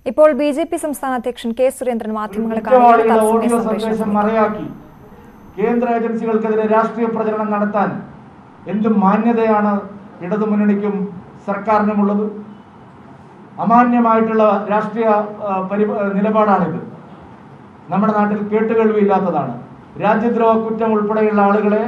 ഇപ്പോൾ B J P സംസ്ഥാന അധ്യക്ഷൻ കെ സുരേന്ദ്രൻ മാധ്യമങ്ങളെ കാണുന്ന കുറ്റവാളികളുടെ തത്സമയ ഓഡിയോ സംപ്രേഷണം സന്ദേശം മറയാക്കി കേന്ദ്ര ഏജൻസികൾക്കെതിരെ രാഷ്ട്രീയ പ്രചരണം നടത്താൻ എന്ത് മാന്യതയാണ് ഇടതുമുന്നണിക്കും സർക്കാരിനുമുള്ളത് അമാന്യമായിട്ടുള്ള രാഷ്ട്രീയ ആ, പരി നിലപാടാണിത് നമ്മുടെ നാട്ടിൽ കേട്ടുകേൾവിയില്ലാത്തതാണ് രാജ്യദ്രോഹ കുറ്റം ഉൾപ്പെടെയുള്ള ആളുകളെ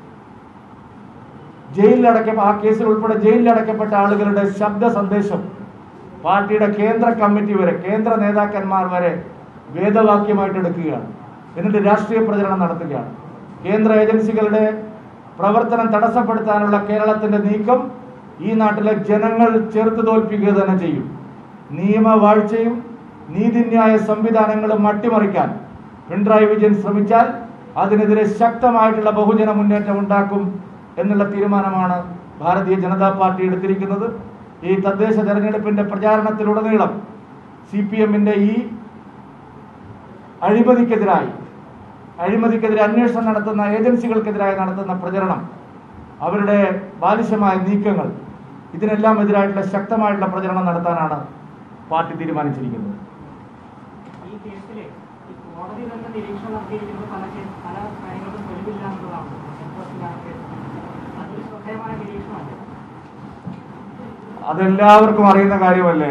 ജയിലിലടക്ക ആ കേസിൽ ഉൾപ്പെടെ ജയിലിലടക്കപ്പെട്ട ആളുകളുടെ ശബ്ദ സന്ദേശം പാർട്ടിയുടെ കേന്ദ്ര കമ്മിറ്റി വരെ കേന്ദ്ര നേതാക്കന്മാർ വരെ വേദവാക്യമായിട്ട് എടുക്കുകയാണ് എന്നിട്ട് രാഷ്ട്രീയ പ്രചരണം നടത്തുകയാണ് കേന്ദ്ര ഏജൻസികളുടെ പ്രവർത്തനം തടസ്സപ്പെടുത്താനുള്ള കേരളത്തിന്റെ നീക്കം ഈ നാട്ടിലെ ജനങ്ങൾ ചെറുത്തു തോൽപ്പിക്കുക തന്നെ ചെയ്യും നിയമവാഴ്ചയും നീതിന്യായ സംവിധാനങ്ങളും അട്ടിമറിക്കാൻ പിണറായി വിജയൻ ശ്രമിച്ചാൽ അതിനെതിരെ ശക്തമായിട്ടുള്ള ബഹുജന മുന്നേറ്റം ഉണ്ടാക്കും എന്നുള്ള തീരുമാനമാണ് ഭാരതീയ ജനതാ പാർട്ടി എടുത്തിരിക്കുന്നത് ഈ തദ്ദേശ തെരഞ്ഞെടുപ്പിന്റെ പ്രചാരണത്തിലുടനീളം സി പി എമ്മിന്റെ ഈ അഴിമതിക്കെതിരായി അഴിമതിക്കെതിരെ അന്വേഷണം നടത്തുന്ന ഏജൻസികൾക്കെതിരായി നടത്തുന്ന പ്രചരണം അവരുടെ ബാലിശമായ നീക്കങ്ങൾ ഇതിനെല്ലാം എതിരായിട്ടുള്ള ശക്തമായിട്ടുള്ള പ്രചരണം നടത്താനാണ് പാർട്ടി തീരുമാനിച്ചിരിക്കുന്നത് ഈ കേസിലെ ഈ കോടതി തന്നെ നിരീക്ഷണം നടത്തിയിരിക്കുന്നത് പല കേ- പല കാര്യങ്ങൾക്കും തെളിവില്ല എന്നുള്ളതാണ് എൻഫോഴ്സ്മെന്റ് കേസ് അതൊരു ശ്രദ്ധേയമായ നിരീക്ഷണമാണ് അതെല്ലാവർക്കും അറിയുന്ന കാര്യമല്ലേ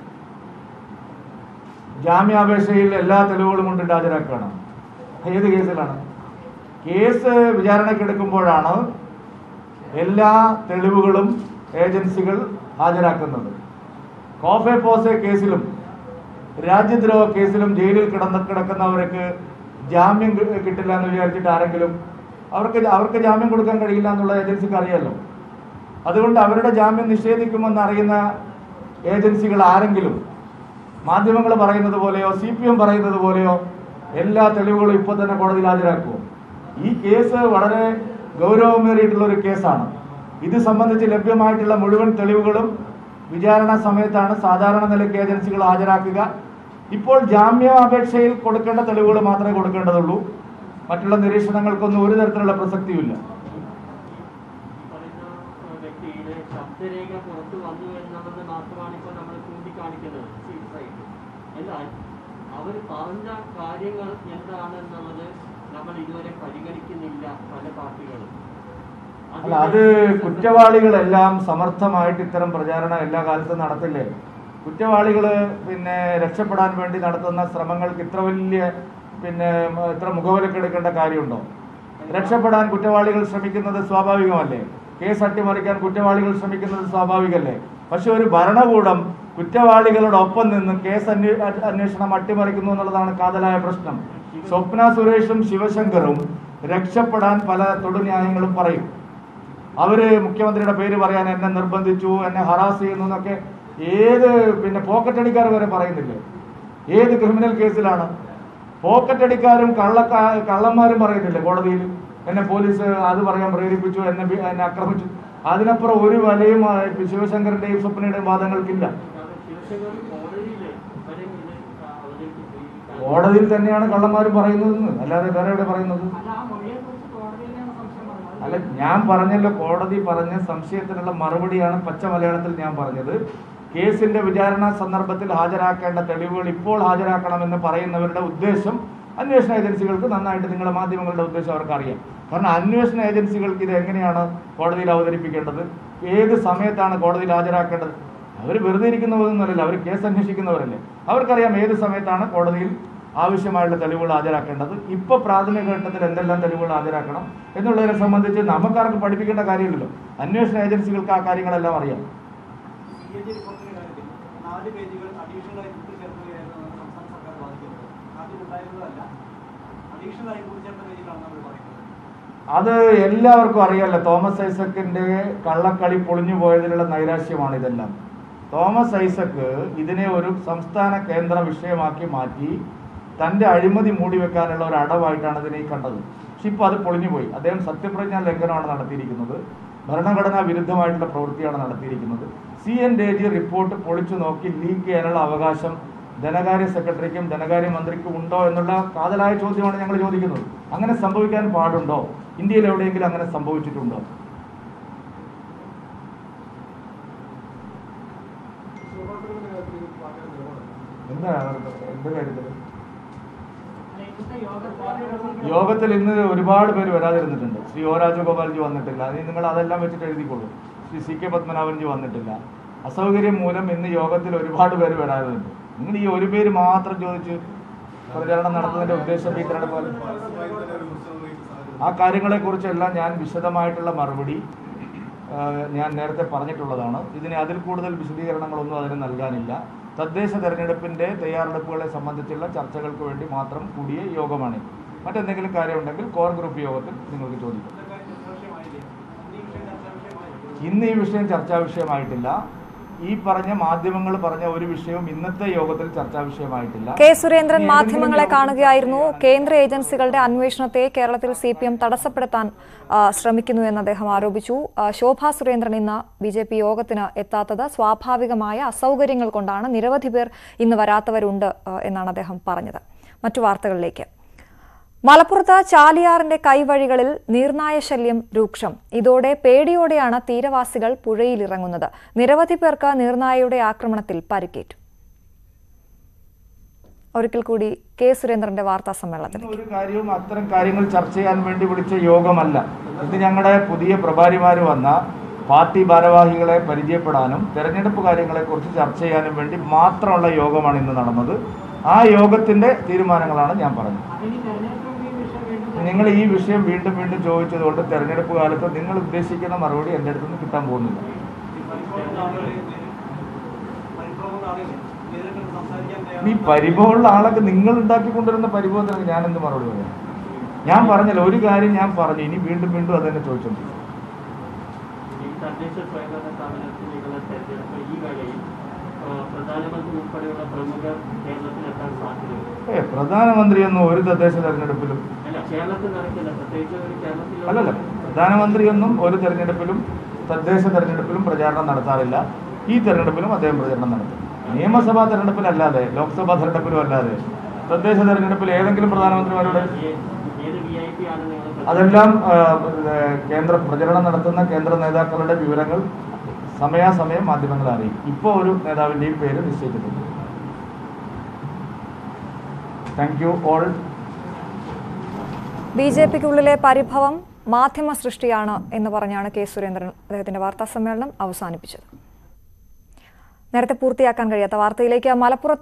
ജാമ്യാപേക്ഷയിൽ എല്ലാ തെളിവുകളും കൊണ്ടിട്ട് ഹാജരാക്കുകയാണ് ഏത് കേസിലാണ് കേസ് വിചാരണയ്ക്കെടുക്കുമ്പോഴാണ് എല്ലാ തെളിവുകളും ഏജൻസികൾ ഹാജരാക്കുന്നത് കോഫെ പോസെ കേസിലും രാജ്യദ്രോഹ കേസിലും ജയിലിൽ കിടന്ന് കിടക്കുന്നവർക്ക് ജാമ്യം കി- കിട്ടില്ല എന്ന് വിചാരിച്ചിട്ട് ആരെങ്കിലും അവർക്ക് അവർക്ക് ജാമ്യം കൊടുക്കാൻ കഴിയില്ല എന്നുള്ള ഏജൻസിക്ക് അറിയാലോ അതുകൊണ്ട് അവരുടെ ജാമ്യം നിഷേധിക്കുമെന്ന് അറിയുന്ന ഏജൻസികൾ ആരെങ്കിലും മാധ്യമങ്ങൾ പറയുന്നത് പോലെയോ സി പി എം പറയുന്നത് പോലെയോ എല്ലാ തെളിവുകളും ഇപ്പോൾ തന്നെ കോടതിയിൽ ഹാജരാക്കുമോ ഈ കേസ് വളരെ ഗൗരവമേറിയിട്ടുള്ള ഒരു കേസാണ് ഇത് സംബന്ധിച്ച് ലഭ്യമായിട്ടുള്ള മുഴുവൻ തെളിവുകളും വിചാരണ സമയത്താണ് സാധാരണ നിലയ്ക്ക് ഏജൻസികൾ ഹാജരാക്കുക ഇപ്പോൾ ജാമ്യാപേക്ഷയിൽ കൊടുക്കേണ്ട തെളിവുകൾ മാത്രമേ കൊടുക്കേണ്ടതുള്ളൂ മറ്റുള്ള നിരീക്ഷണങ്ങൾക്കൊന്നും ഒരു തരത്തിലുള്ള പ്രസക്തിയുമില്ല ഈ പറയുന്ന ആ, വ്യക്തിയുടെ ശബ്ദരേഖ പുറത്തു വന്നു എന്നുള്ളത് മാത്രമാണ് ഇപ്പോൾ നമ്മൾ ചൂണ്ടിക്കാണിക്കുന്നത് സീരിയസായിട്ട് എന്നാൽ അവർ പറഞ്ഞ കാര്യങ്ങൾ എന്താണെന്നുള്ളത് നമ്മൾ ഇതുവരെ പരിഗണിക്കുന്നില്ല പല പാർട്ടികളും അല്ല അത് കുറ്റവാളികളെല്ലാം സമർത്ഥമായിട്ട് ഇത്തരം പ്രചാരണം എല്ലാ കാലത്തും നടത്തില്ലേ കുറ്റവാളികൾ പിന്നെ രക്ഷപ്പെടാൻ വേണ്ടി നടത്തുന്ന ശ്രമങ്ങൾക്ക് ഇത്ര വലിയ പിന്നെ മ- ഇത്ര മുഖവിലക്കെടുക്കേണ്ട കാര്യമുണ്ടോ രക്ഷപ്പെടാൻ കുറ്റവാളികൾ ശ്രമിക്കുന്നത് സ്വാഭാവികമല്ലേ കേസ് അട്ടിമറിക്കാൻ കുറ്റവാളികൾ ശ്രമിക്കുന്നത് സ്വാഭാവികമല്ലേ പക്ഷെ ഒരു ഭരണകൂടം കുറ്റവാളികളോടൊപ്പം നിന്ന് കേസ് അന്വേ- അ- അന്വേഷണം അട്ടിമറിക്കുന്നു എന്നുള്ളതാണ് കാതലായ പ്രശ്നം സ്വപ്ന സുരേഷും ശിവശങ്കറും രക്ഷപ്പെടാൻ പല തൊടുന്യായങ്ങളും പറയും അവര് മുഖ്യമന്ത്രിയുടെ പേര് പറയാൻ എന്നെ നിർബന്ധിച്ചു എന്നെ ഹറാസ് ചെയ്യുന്നു എന്നൊക്കെ ഏത് പിന്നെ പോക്കറ്റ് അടിക്കാർ വരെ പറയുന്നില്ലേ ഏത് ക്രിമിനൽ കേസിലാണ് പോക്കറ്റ് അടിക്കാരും കള്ള കള്ളന്മാരും പറയുന്നില്ലേ കോടതിയിൽ എന്നെ പോലീസ് അത് പറയാൻ പ്രേരിപ്പിച്ചു എന്നെ ബി- എന്നെ ആക്രമിച്ചു അതിനപ്പുറം ഒരു വലയും ആ, ശിവശങ്കറിന്റെയും സ്വപ്നയുടെയും വാദങ്ങൾക്കില്ല കാരണം ശിവശങ്കർ കോടതിയിൽ വരെ ഇത് അവതരിപ്പിച്ചു ഈ കാര്യം. കോടതിയിൽ തന്നെയാണ് കള്ളന്മാരും പറയുന്നതെന്ന് അല്ലാതെ വേറെ എവിടെ പറയുന്നത് അല്ല ആ മൊഴിയെ കുറിച്ച് കോടതിയിലാണ് സംശയം പറഞ്ഞത് അല്ല ഞാൻ പറഞ്ഞല്ലോ കോടതി പറഞ്ഞ സംശയത്തിനുള്ള മറുപടിയാണ് പച്ച മലയാളത്തിൽ ഞാൻ പറഞ്ഞത് കേസിന്റെ വിചാരണ സന്ദർഭത്തിൽ ഹാജരാക്കേണ്ട തെളിവുകൾ ഇപ്പോൾ ഹാജരാക്കണമെന്ന് പറയുന്നവരുടെ ഉദ്ദേശം അന്വേഷണ ഏജൻസികൾക്ക് നന്നായിട്ട് നിങ്ങളുടെ മാധ്യമങ്ങളുടെ ഉദ്ദേശം അവർക്ക് അറിയാം കാരണം അന്വേഷണ ഏജൻസികൾക്ക് ഇത് എങ്ങനെയാണ് കോടതിയിൽ അവതരിപ്പിക്കേണ്ടത് ഏത് സമയത്താണ് കോടതിയിൽ ഹാജരാക്കേണ്ടത് അവർ വെറുതെ ഇരിക്കുന്നവരൊന്നുമല്ലല്ലോ അവർ കേസ് അന്വേഷിക്കുന്നവരല്ലേ അവർക്കറിയാം ഏത് സമയത്താണ് കോടതിയിൽ ആവശ്യമായുള്ള തെളിവുകൾ ഹാജരാക്കേണ്ടത് ഇപ്പോൾ പ്രാഥമിക ഘട്ടത്തിൽ എന്തെല്ലാം തെളിവുകൾ ഹാജരാക്കണം എന്നുള്ളതിനെ സംബന്ധിച്ച് നമുക്കാർക്ക് പഠിപ്പിക്കേണ്ട കാര്യമില്ലല്ലോ അന്വേഷണ ഏജൻസികൾക്ക് ആ കാര്യങ്ങളെല്ലാം അറിയാം സി എ ജി റിപ്പോർട്ടിന്റെ കാര്യത്തിൽ നാല് പേജുകൾ അഡീഷണലായി കൂട്ടിച്ചേർക്കുകയായിരുന്നു സംസ്ഥാന സർക്കാർ വാദിക്കുന്നത് ആദ്യം ഉണ്ടായിരുന്നതല്ല അഡീഷണലായി കൂട്ടിച്ചേർത്ത പേജിലാണ് നമ്മൾ പറയുന്നത് അത് എല്ലാവർക്കും അറിയാമല്ലോ തോമസ് ഐസക്കിന്റെ കള്ളക്കളി പൊളിഞ്ഞു പോയതിലുള്ള നൈരാശ്യമാണ് ഇതെല്ലാം തോമസ് ഐസക്ക് ഇതിനെ ഒരു സംസ്ഥാന കേന്ദ്ര വിഷയമാക്കി മാറ്റി തന്റെ അഴിമതി മൂടി വെക്കാനുള്ള ഒരു അടവായിട്ടാണ് ഇതിനെ ഈ കണ്ടത് പക്ഷെ ഇപ്പോൾ അത് പൊളിഞ്ഞു പോയി അദ്ദേഹം സത്യപ്രതിജ്ഞാ ലംഘനമാണ് നടത്തിയിരിക്കുന്നത് ഭരണഘടനാ വിരുദ്ധമായിട്ടുള്ള പ്രവൃത്തിയാണ് നടത്തിയിരിക്കുന്നത് സി എൻ ഡേജി റിപ്പോർട്ട് പൊളിച്ചു നോക്കി ലീക്ക് ചെയ്യാനുള്ള അവകാശം ധനകാര്യ സെക്രട്ടറിക്കും ധനകാര്യ മന്ത്രിക്കും ഉണ്ടോ എന്നുള്ള കാതലായ ചോദ്യമാണ് ഞങ്ങൾ ചോദിക്കുന്നത് അങ്ങനെ സംഭവിക്കാൻ പാടുണ്ടോ ഇന്ത്യയിൽ എവിടെയെങ്കിലും അങ്ങനെ സംഭവിച്ചിട്ടുണ്ടോ സ്വർണ്ണക്കടത്തിന്റെ കാര്യത്തിൽ പാർട്ടിയുടെ നിലപാട് എന്താ എന്ത് കാര്യത്തിൽ അല്ല, ഇന്നത്തെ യോഗത്തിൽ യോഗത്തിൽ ഇന്ന് ഒരുപാട് പേര് വരാതിരുന്നിട്ടുണ്ട് ശ്രീ ഒ രാജഗോപാൽജി വന്നിട്ടില്ല അത് നിങ്ങൾ അതെല്ലാം വെച്ചിട്ട് എഴുതിക്കോളൂ ശ്രീ സി കെ പത്മനാഭൻജി വന്നിട്ടില്ല അസൗകര്യം മൂലം ഇന്ന് യോഗത്തിൽ ഒരുപാട് പേര് വരാറുണ്ട് നിങ്ങൾ ഈ ഒരു പേര് മാത്രം ചോദിച്ച് പ്രചാരണം നടത്തുന്നതിന്റെ ഉദ്ദേശം ഈ തിരഞ്ഞെടുപ്പ് ആ കാര്യങ്ങളെക്കുറിച്ചെല്ലാം ഞാൻ വിശദമായിട്ടുള്ള മറുപടി ആ, ഞാൻ നേരത്തെ പറഞ്ഞിട്ടുള്ളതാണ് ഇതിന് അതിൽ കൂടുതൽ വിശദീകരണങ്ങളൊന്നും അതിന് നൽകാനില്ല തദ്ദേശ തെരഞ്ഞെടുപ്പിന്റെ തയ്യാറെടുപ്പുകളെ സംബന്ധിച്ചുള്ള ചർച്ചകൾക്ക് വേണ്ടി മാത്രം കൂടിയ യോഗമാണ് മറ്റെന്തെങ്കിലും കാര്യമുണ്ടെങ്കിൽ കോർ ഗ്രൂപ്പ് യോഗത്തിൽ നിങ്ങൾക്ക് ചോദിക്കാം ഇന്ന് ഈ വിഷയം ചർച്ചാ വിഷയമായിട്ടില്ല ഈ പറഞ്ഞ മാധ്യമങ്ങൾ പറഞ്ഞ ഒരു വിഷയവും ഇന്നത്തെ യോഗത്തിൽ ചർച്ചാ വിഷയമായിട്ടില്ല കെ സുരേന്ദ്രൻ ഇനി മാധ്യമങ്ങളെ ഏതെങ്കിലും കാണുകയായിരുന്നു കേന്ദ്ര ഏജൻസികളുടെ അന്വേഷണത്തെ കേരളത്തിൽ സി പി എം തടസ്സപ്പെടുത്താൻ ആ, ശ്രമിക്കുന്നു എന്ന് അദ്ദേഹം ആരോപിച്ചു ആ, ശോഭാ സുരേന്ദ്രൻ ഇന്ന് ബി ജെ പി യോഗത്തിന് എത്താത്തത് സ്വാഭാവികമായ അസൗകര്യങ്ങൾ കൊണ്ടാണ് നിരവധി പേർ ഇന്ന് വരാത്തവരുണ്ട് ആ, എന്നാണ് അദ്ദേഹം പറഞ്ഞത് മറ്റു വാർത്തകളിലേക്ക് മലപ്പുറത്ത് ചാലിയാറിന്റെ കൈവഴികളിൽ നീർനായ ശല്യം രൂക്ഷം ഇതോടെ പേടിയോടെയാണ് തീരവാസികൾ പുഴയിലിറങ്ങുന്നത് നിരവധി പേർക്ക് നീർനായയുടെ ആക്രമണത്തിൽ പരിക്കേറ്റു ഒരിക്കൽ കൂടി കെ സുരേന്ദ്രന്റെ വാർത്താ സമ്മേളനത്തിൽ ഇന്ന് ഒരു കാര്യവും അത്തരം കാര്യങ്ങൾ ചർച്ച ചെയ്യാൻ വേണ്ടി വിളിച്ച യോഗമല്ല ഇത് ഞങ്ങളുടെ പുതിയ പ്രഭാരിമാർ വന്ന പാർട്ടി ഭാരവാഹികളെ പരിചയപ്പെടാനും തെരഞ്ഞെടുപ്പ് കാര്യങ്ങളെക്കുറിച്ച് ചർച്ച ചെയ്യാനും വേണ്ടി മാത്രമുള്ള യോഗമാണ് ഇന്ന് നടന്നത് ആ യോഗത്തിന്റെ തീരുമാനങ്ങളാണ് ഞാൻ പറഞ്ഞത് അതിന് തെരഞ്ഞെടുപ്പ് മുമ്പ് ഈ വിഷയം വീണ്ടും നിങ്ങൾ ഈ വിഷയം വീണ്ടും വീണ്ടും ചോദിച്ചതുകൊണ്ട് തെരഞ്ഞെടുപ്പ് കാലത്ത് നിങ്ങൾ ഉദ്ദേശിക്കുന്ന മറുപടി എൻ്റെ അടുത്ത് നിന്ന് കിട്ടാൻ പോകുന്നില്ല ഈ പരിഭവമുള്ള ആളൊക്കെ നിങ്ങൾ ഉണ്ടാക്കിക്കൊണ്ടിരുന്ന പരിഭവത്തിന് ഞാൻ എന്ത് മറുപടി പറയാം ഞാൻ പറഞ്ഞല്ലോ ഒരു കാര്യം ഞാൻ പറഞ്ഞു ഇനി വീണ്ടും വീണ്ടും അത് തന്നെ ചോദിച്ചോണ്ടിരിക്കും ഈ തദ്ദേശ സ്വയംഭരണ സ്ഥാപനത്തിലേക്കുള്ള തെരഞ്ഞെടുപ്പ് ഈ വേളയിൽ ആ, പ്രധാനമന്ത്രി ഉൾപ്പെടെയുള്ള പ്രമുഖർ കേരളത്തിലെത്താൻ സാധ്യതയുണ്ട് ഏ പ്രധാനമന്ത്രിയൊന്നും ഒരു തദ്ദേശ തെരഞ്ഞെടുപ്പിലും അല്ല കേരളത്തിൽ നടക്കില്ല പ്രത്യേകിച്ച് ഒരു കേരളത്തിൽ അല്ലല്ല പ്രധാനമന്ത്രിയൊന്നും ഒരു തെരഞ്ഞെടുപ്പിലും തദ്ദേശ തെരഞ്ഞെടുപ്പിലും പ്രചാരണം നടത്താറില്ല ഈ തെരഞ്ഞെടുപ്പിലും അദ്ദേഹം പ്രചരണം നടത്തും നിയമസഭാ തെരഞ്ഞെടുപ്പിലല്ലാതെ ലോക്സഭാ തെരഞ്ഞെടുപ്പിലും അല്ലാതെ തദ്ദേശ തെരഞ്ഞെടുപ്പിൽ ഏതെങ്കിലും പ്രധാനമന്ത്രിമാരുടെ ഏ- ഏത് വി ഐ പി ആണ് നിങ്ങൾ അതെല്ലാം ആ, ഏ, കേന്ദ്ര പ്രചരണം നടത്തുന്ന കേന്ദ്ര നേതാക്കളുടെ വിവരങ്ങൾ സമയാസമയം മാധ്യമങ്ങളെ അറിയിക്കും ഇപ്പോൾ ഒരു നേതാവിൻ്റെയും പേര് നിശ്ചയിച്ചിട്ടുണ്ട് thank you all B J പിക്കുള്ളിലെ പരിഭവം മാധ്യമ സൃഷ്ടിയാണ് എന്ന് പറഞ്ഞാണ് കെ സുരേന്ദ്രൻ അദ്ദേഹത്തിന്റെ വാർത്താ സമ്മേളനം അവസാനിപ്പിച്ചത് നേരത്തെ പൂർത്തിയാക്കാൻ കഴിയാത്ത വാർത്തയിലേക്ക് മലപ്പുറത്ത്